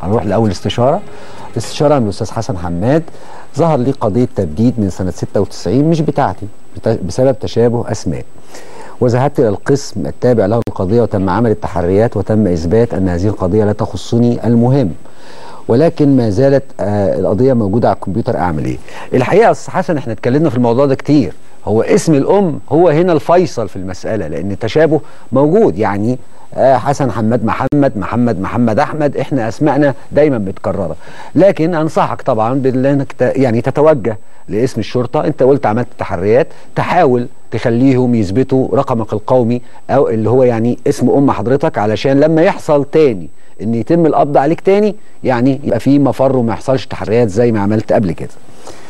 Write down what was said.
هنروح لاول استشاره استشاره من الاستاذ حسن حماد ظهر لي قضيه تبديد من سنه 96 مش بتاعتي بت- بسبب تشابه اسماء وذهبت الى القسم التابع له القضيه وتم عمل التحريات وتم اثبات ان هذه القضيه لا تخصني المهم ولكن ما زالت آه القضيه موجوده على الكمبيوتر اعمل ايه الحقيقه يا استاذ حسن احنا اتكلمنا في الموضوع ده كتير هو اسم الام هو هنا الفيصل في المساله لان التشابه موجود يعني آه حسن حماد محمد محمد محمد احمد احنا اسمائنا دايما متكرره لكن انصحك طبعا بانك ت- يعني تتوجه لاسم الشرطه انت قلت عملت تحريات تحاول تخليهم يثبتوا رقمك القومي او اللي هو يعني اسم ام حضرتك علشان لما يحصل تاني ان يتم القبض عليك تاني يعني يبقى في مفر وما يحصلش تحريات زي ما عملت قبل كده